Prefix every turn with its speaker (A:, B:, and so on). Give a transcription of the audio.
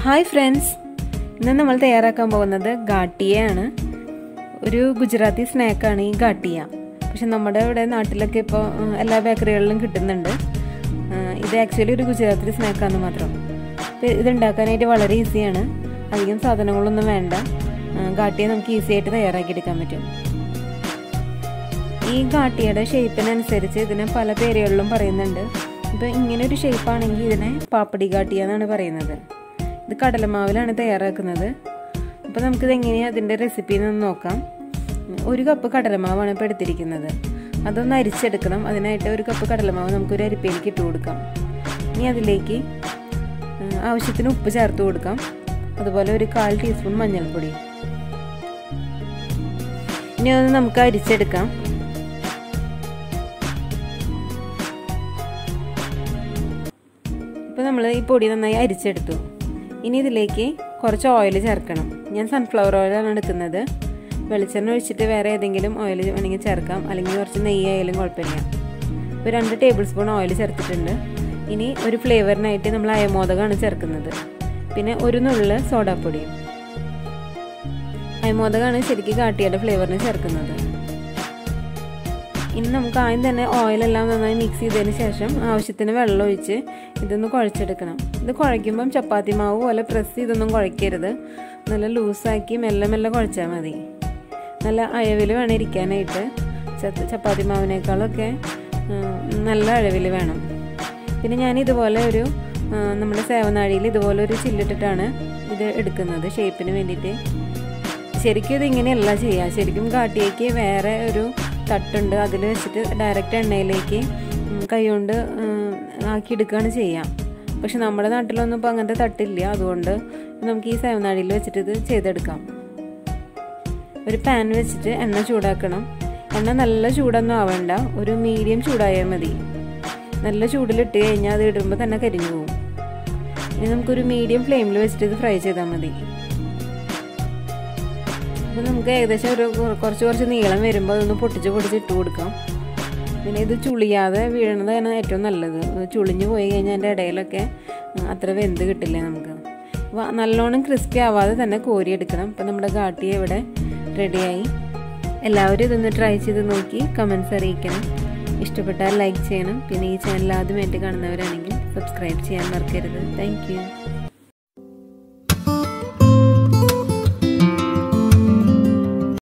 A: hi friends ഇന്ന് നമ്മൾ തയ്യാറാക്കാൻ പോകുന്നത് ഗാട്ടിയയാണ് ഒരു ഗുജറാത്തി സ്നാക്കാണ് ഈ ഗാട്ടിയ പക്ഷെ നമ്മുടെ ഇവിടെ നാട്ടിലൊക്കെ ഇപ്പോൾ എല്ലാ ബേക്കറികളിലും കിട്ടുന്നുണ്ട് ഇത് ആക്ച്വലി ഒരു ഗുജറാത്തി സ്നാക്കാന്ന് മാത്രം ഇത് ഉണ്ടാക്കാനായിട്ട് വളരെ ഈസിയാണ് അധികം സാധനങ്ങളൊന്നും വേണ്ട ഗാട്ടിയ നമുക്ക് ഈസി ആയിട്ട് തയ്യാറാക്കിയെടുക്കാൻ പറ്റും ഈ ഗാട്ടിയുടെ ഷേപ്പിനനുസരിച്ച് ഇതിനെ പല പേരുകളിലും പറയുന്നുണ്ട് ഇപ്പോൾ ഇങ്ങനെ ഒരു ഷേപ്പാണെങ്കിൽ ഇതിനെ പാപ്പടി ഗാട്ടിയ എന്നാണ് പറയുന്നത് ഇത് കടലമാവിലാണ് തയ്യാറാക്കുന്നത് അപ്പോൾ നമുക്കിത് എങ്ങനെയാണ് അതിൻ്റെ റെസിപ്പി എന്ന് നോക്കാം ഒരു കപ്പ് കടലമാവാണ് ഇപ്പോൾ എടുത്തിരിക്കുന്നത് അതൊന്ന് അരിച്ചെടുക്കണം അതിനായിട്ട് ഒരു കപ്പ് കടലമാവ് നമുക്കൊരു അരിപ്പയിലേക്ക് ഇട്ട് കൊടുക്കാം ഇനി അതിലേക്ക് ആവശ്യത്തിന് ഉപ്പ് ചേർത്ത് കൊടുക്കാം അതുപോലെ ഒരു കാൽ ടീസ്പൂൺ മഞ്ഞൾപ്പൊടി ഇനി അത് നമുക്ക് അരിച്ചെടുക്കാം ഇപ്പോൾ നമ്മൾ ഈ പൊടി നന്നായി അരിച്ചെടുത്തു ഇനി ഇതിലേക്ക് കുറച്ച് ഓയിൽ ചേർക്കണം ഞാൻ സൺഫ്ലവർ ഓയിലാണ് എടുക്കുന്നത് വെളിച്ചെണ്ണ ഒഴിച്ചിട്ട് വേറെ ഏതെങ്കിലും ഓയിൽ വേണമെങ്കിൽ ചേർക്കാം അല്ലെങ്കിൽ കുറച്ച് നെയ്യ് ആയാലും കുഴപ്പമില്ല ഇപ്പോൾ രണ്ട് ടേബിൾ സ്പൂൺ ഓയിൽ ചേർത്തിട്ടുണ്ട് ഇനി ഒരു ഫ്ലേവറിനായിട്ട് നമ്മൾ അയമോദകമാണ് ചേർക്കുന്നത് പിന്നെ ഒരു നുള്ള് സോഡാപ്പൊടിയും അയമോദകമാണ് ശരിക്കും കാട്ടിയുടെ ഫ്ലേവറിന് ചേർക്കുന്നത് ഇനി നമുക്ക് ആദ്യം തന്നെ ഓയിലെല്ലാം നന്നായി മിക്സ് ചെയ്തതിന് ശേഷം ആവശ്യത്തിന് വെള്ളം ഒഴിച്ച് ഇതൊന്ന് കുഴച്ചെടുക്കണം ഇത് കുഴയ്ക്കുമ്പം ചപ്പാത്തി മാവ് പോലെ പ്രസ് ചെയ്തൊന്നും കുഴയ്ക്കരുത് നല്ല ലൂസാക്കി മെല്ലെ മെല്ലെ കുഴച്ചാൽ മതി നല്ല അഴവിൽ വേണം ഇരിക്കാനായിട്ട് ചപ്പാത്തി മാവിനേക്കാളൊക്കെ നല്ല അഴവിൽ വേണം പിന്നെ ഞാൻ ഇതുപോലെ ഒരു നമ്മുടെ സേവനാഴിയിൽ ഇതുപോലെ ഒരു ചില്ലിട്ടിട്ടാണ് ഇത് എടുക്കുന്നത് ഷേപ്പിന് വേണ്ടിയിട്ട് ശരിക്കും ഇത് ഇങ്ങനെയല്ല ചെയ്യുക ശരിക്കും കാട്ടിയേക്ക് വേറെ ഒരു തട്ടുണ്ട് അതിൽ വെച്ചിട്ട് ഡയറക്റ്റ് എണ്ണയിലേക്ക് കൈകൊണ്ട് ആക്കിയെടുക്കുകയാണ് ചെയ്യുക പക്ഷെ നമ്മുടെ നാട്ടിലൊന്നും ഇപ്പോൾ അങ്ങനത്തെ തട്ടില്ല അതുകൊണ്ട് നമുക്ക് ഈ സേവനാഴിയിൽ വെച്ചിട്ട് ഇത് ചെയ്തെടുക്കാം ഒരു പാൻ വെച്ചിട്ട് എണ്ണ ചൂടാക്കണം എണ്ണ നല്ല ചൂടൊന്നും ആവണ്ട ഒരു മീഡിയം ചൂടായാൽ മതി നല്ല ചൂടിലിട്ട് കഴിഞ്ഞാൽ അത് ഇടുമ്പോൾ തന്നെ കരിഞ്ഞു പോകും ഇനി നമുക്കൊരു മീഡിയം ഫ്ലെയിമിൽ വെച്ചിട്ട് ഇത് ഫ്രൈ ചെയ്താൽ മതി അപ്പോൾ നമുക്ക് ഏകദേശം ഒരു കുറച്ച് കുറച്ച് നീളം വരുമ്പോൾ അതൊന്ന് പൊട്ടിച്ച് പൊട്ടിച്ച് ഇട്ട് കൊടുക്കാം പിന്നെ ഇത് ചുളിയാതെ വീഴുന്നതാണ് ഏറ്റവും നല്ലത് ചുളിഞ്ഞു പോയി കഴിഞ്ഞാൽ അതിൻ്റെ ഇടയിലൊക്കെ അത്ര വെന്ത് കിട്ടില്ല നമുക്ക് നല്ലോണം ക്രിസ്പി ആവാതെ തന്നെ കോരിയെടുക്കണം ഇപ്പം നമ്മുടെ ഗാട്ടി ഇവിടെ റെഡിയായി എല്ലാവരും ഇതൊന്ന് ട്രൈ ചെയ്ത് നോക്കി കമൻസ് അറിയിക്കണം ഇഷ്ടപ്പെട്ടാൽ ലൈക്ക് ചെയ്യണം പിന്നെ ഈ ചാനൽ ആദ്യമായിട്ട് കാണുന്നവരാണെങ്കിൽ സബ്സ്ക്രൈബ് ചെയ്യാൻ മറക്കരുത് താങ്ക്